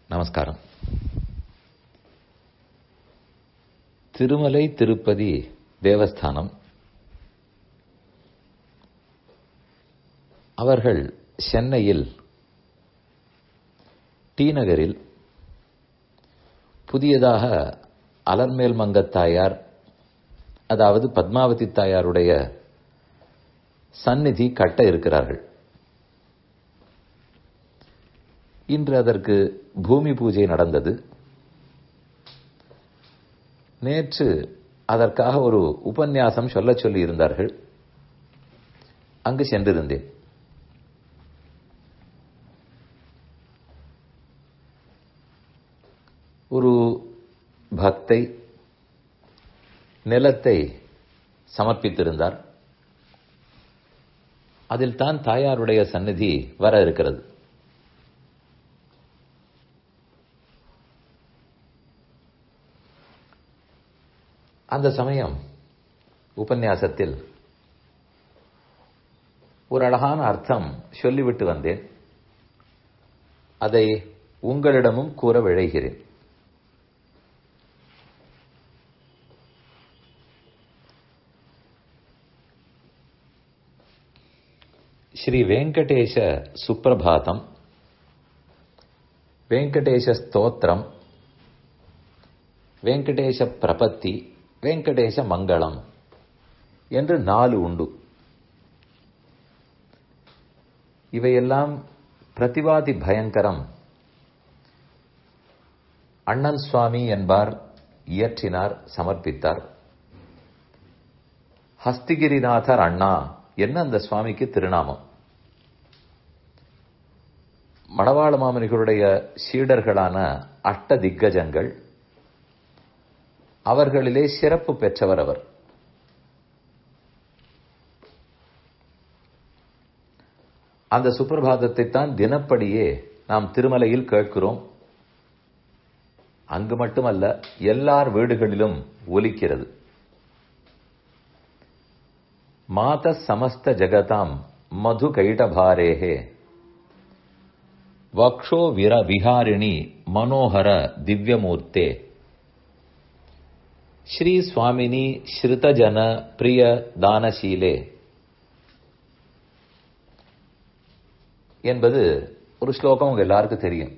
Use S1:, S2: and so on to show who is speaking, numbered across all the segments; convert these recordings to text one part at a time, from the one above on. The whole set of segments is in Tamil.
S1: நமஸ்காரம் திருமலை திருப்பதி தேவஸ்தானம் அவர்கள் சென்னையில் டி நகரில் புதியதாக அலர்மேல் மங்கத்தாயார் அதாவது பத்மாவதி தாயாருடைய சந்நிதி கட்ட இருக்கிறார்கள் இன்று அதற்கு பூமி பூஜை நடந்தது நேற்று அதற்காக ஒரு உபன்யாசம் சொல்ல சொல்லி இருந்தார்கள் அங்கு சென்றிருந்தேன் ஒரு பக்தை நிலத்தை சமர்ப்பித்திருந்தார் அதில் தான் தாயாருடைய சந்நிதி வர இருக்கிறது அந்த சமயம் உபன்யாசத்தில் ஒரு அழகான அர்த்தம் சொல்லிவிட்டு வந்தேன் அதை உங்களிடமும் கூற விழைகிறேன் ஸ்ரீ வெங்கடேஷ சுப்பிரபாதம் வெங்கடேஷ ஸ்தோத்திரம் வெங்கடேஷ பிரபத்தி வெங்கடேஷ மங்களம் என்று நாலு உண்டு இவையெல்லாம் பிரதிவாதி பயங்கரம் அண்ணன் சுவாமி என்பார் இயற்றினார் சமர்ப்பித்தார் ஹஸ்திகிரிநாதர் அண்ணா என்ன அந்த சுவாமிக்கு திருநாமம் மணவாள மாமனிகளுடைய சீடர்களான அட்ட திக்கஜங்கள் அவர்களிலே சிறப்பு பெற்றவர் அவர் அந்த சுப்பிரபாதத்தை தான் தினப்படியே நாம் திருமலையில் கேட்கிறோம் அங்கு மட்டுமல்ல எல்லார் வீடுகளிலும் ஒலிக்கிறது மாத சமஸ்த ஜகதாம் மது கைடபாரேகே வக்ஷோ விர விஹாரிணி மனோகர திவ்யமூர்த்தே ஸ்ரீ சுவாமினி ஸ்ருதஜன பிரிய தானசீலே என்பது ஒரு ஸ்லோகம் உங்க எல்லாருக்கும் தெரியும்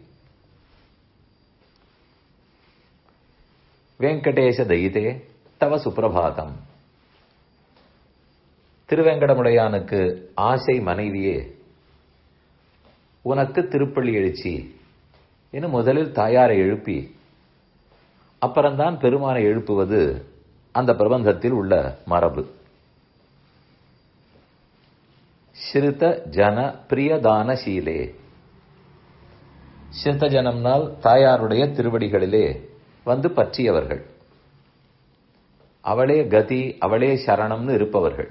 S1: வெங்கடேஷ தயிதே தவ சுப்பிரபாதம் திருவேங்கடமுடையானுக்கு ஆசை மனைவியே உனக்கு திருப்பள்ளி எழுச்சி என்று முதலில் தாயாரை எழுப்பி அப்புறம்தான் பெருமானை எழுப்புவது அந்த பிரபந்தத்தில் உள்ள மரபு ஸ்ருத ஜன பிரியதான சீலே ஸ்ருத ஜனம்னால் தாயாருடைய திருவடிகளிலே வந்து பற்றியவர்கள் அவளே கதி அவளே சரணம்னு இருப்பவர்கள்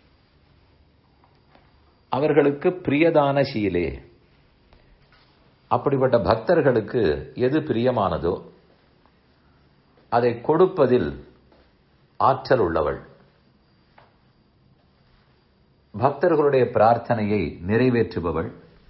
S1: அவர்களுக்கு பிரியதான சீலே அப்படிப்பட்ட பக்தர்களுக்கு எது பிரியமானதோ அதை கொடுப்பதில் ஆற்றல் உள்ளவள் பக்தர்களுடைய பிரார்த்தனையை நிறைவேற்றுபவள்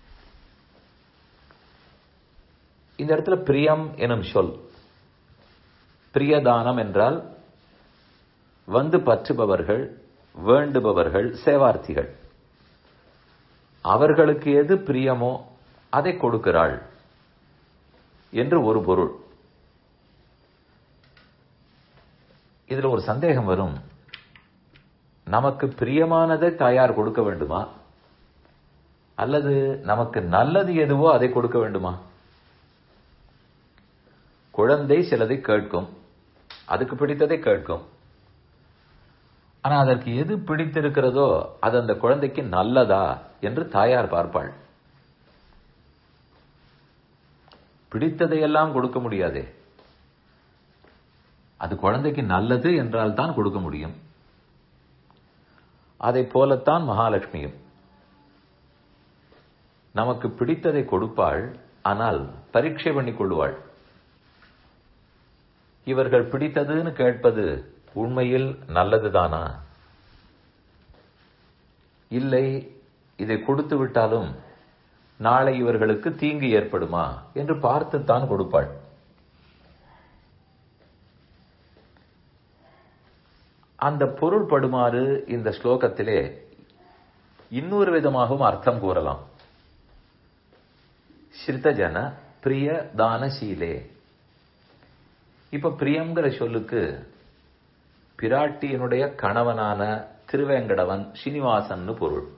S1: இந்த இடத்துல பிரியம் எனும் சொல் பிரியதானம் என்றால் வந்து பற்றுபவர்கள் வேண்டுபவர்கள் சேவார்த்திகள் அவர்களுக்கு எது பிரியமோ அதை கொடுக்கிறாள் என்று ஒரு பொருள் இதுல ஒரு சந்தேகம் வரும் நமக்கு பிரியமானதை தாயார் கொடுக்க வேண்டுமா அல்லது நமக்கு நல்லது எதுவோ அதை கொடுக்க வேண்டுமா குழந்தை சிலதை கேட்கும் அதுக்கு பிடித்ததை கேட்கும் ஆனா அதற்கு எது பிடித்திருக்கிறதோ அது அந்த குழந்தைக்கு நல்லதா என்று தாயார் பார்ப்பாள் பிடித்ததையெல்லாம் கொடுக்க முடியாதே அது குழந்தைக்கு நல்லது என்றால் தான் கொடுக்க முடியும் அதை போலத்தான் மகாலட்சுமியும் நமக்கு பிடித்ததை கொடுப்பாள் ஆனால் பரீட்சை பண்ணிக் கொள்வாள் இவர்கள் பிடித்ததுன்னு கேட்பது உண்மையில் நல்லதுதானா இல்லை இதை கொடுத்து விட்டாலும் நாளை இவர்களுக்கு தீங்கு ஏற்படுமா என்று பார்த்துத்தான் கொடுப்பாள் அந்த பொருள் படுமாறு இந்த ஸ்லோகத்திலே இன்னொரு விதமாகவும் அர்த்தம் கூறலாம் ஸ்ரிதஜன பிரிய தானசீலே இப்ப பிரியங்கிற சொல்லுக்கு பிராட்டியினுடைய கணவனான திருவேங்கடவன் ஸ்ரீனிவாசன் பொருள்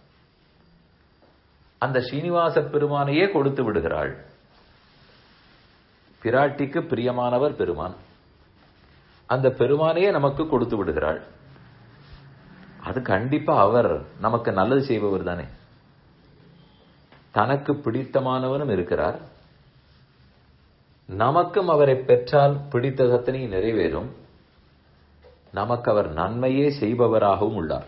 S1: அந்த ஸ்ரீனிவாச பெருமானையே கொடுத்து விடுகிறாள் பிராட்டிக்கு பிரியமானவர் பெருமான் அந்த பெருமானையே நமக்கு கொடுத்து விடுகிறாள் அது கண்டிப்பா அவர் நமக்கு நல்லது செய்பவர் தானே தனக்கு பிடித்தமானவனும் இருக்கிறார் நமக்கும் அவரை பெற்றால் பிடித்ததத்தனை நிறைவேறும் நமக்கு அவர் நன்மையே செய்பவராகவும் உள்ளார்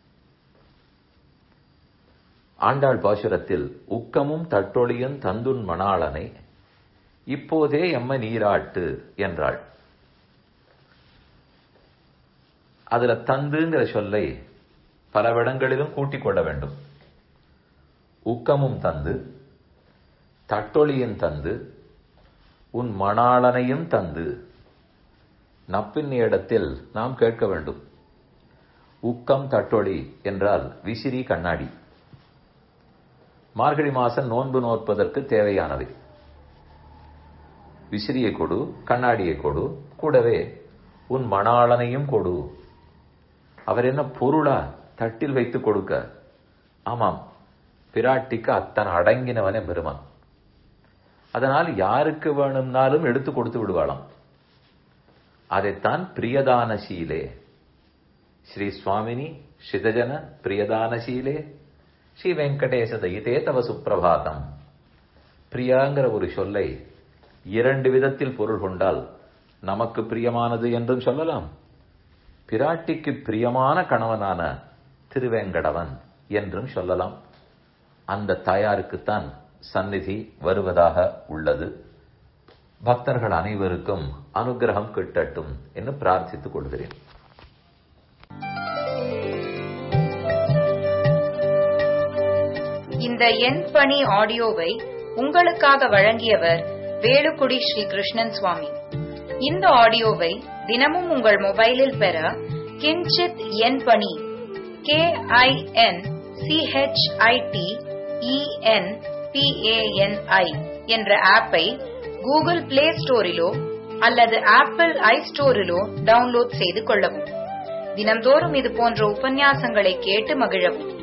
S1: ஆண்டாள் பாசுரத்தில் உக்கமும் தட்டொழியும் தந்துன் மணாளனை இப்போதே எம்ம நீராட்டு என்றாள் அதுல தந்துங்கிற சொல்லை பல இடங்களிலும் கூட்டிக் கொள்ள வேண்டும் உக்கமும் தந்து தட்டொழியும் தந்து உன் மணாளனையும் தந்து நப்பின் இடத்தில் நாம் கேட்க வேண்டும் உக்கம் தட்டொளி என்றால் விசிறி கண்ணாடி மார்கழி மாசம் நோன்பு நோற்பதற்கு தேவையானவை விசிறியை கொடு கண்ணாடியை கொடு கூடவே உன் மணாளனையும் கொடு அவர் என்ன பொருளா தட்டில் வைத்து கொடுக்க ஆமாம் பிராட்டிக்கு அத்தனை அடங்கினவனே பெருமான் அதனால் யாருக்கு வேணும்னாலும் எடுத்து கொடுத்து விடுவாளாம் அதைத்தான் பிரியதானசீலே ஸ்ரீ சுவாமினி ஸ்ரிதஜன பிரியதானசீலே ஸ்ரீ வெங்கடேச தயிதே தவ சுப்பிரபாதம் பிரியாங்கிற ஒரு சொல்லை இரண்டு விதத்தில் பொருள் கொண்டால் நமக்கு பிரியமானது என்றும் சொல்லலாம் பிராட்டிக்கு பிரியமான கணவனான திருவேங்கடவன் என்றும் சொல்லலாம் அந்த தாயாருக்குத்தான் சந்நிதி வருவதாக உள்ளது பக்தர்கள் அனைவருக்கும் அனுகிரகம் கிட்டட்டும் என்று பிரார்த்தித்துக் கொள்கிறேன்
S2: இந்த என் பணி ஆடியோவை உங்களுக்காக வழங்கியவர் வேலுக்குடி ஸ்ரீ கிருஷ்ணன் சுவாமி இந்த ஆடியோவை தினமும் உங்கள் மொபைலில் பெற கிஞ்சித் என் பணி கே ஐ என் சிஹெச்ஐடி இஎன் பிஏஎன்ஐ என்ற ஆப்பை கூகுள் பிளே ஸ்டோரிலோ அல்லது ஆப்பிள் ஐ ஸ்டோரிலோ டவுன்லோட் செய்து கொள்ளவும் தினம்தோறும் இது போன்ற உபன்யாசங்களை கேட்டு மகிழவும்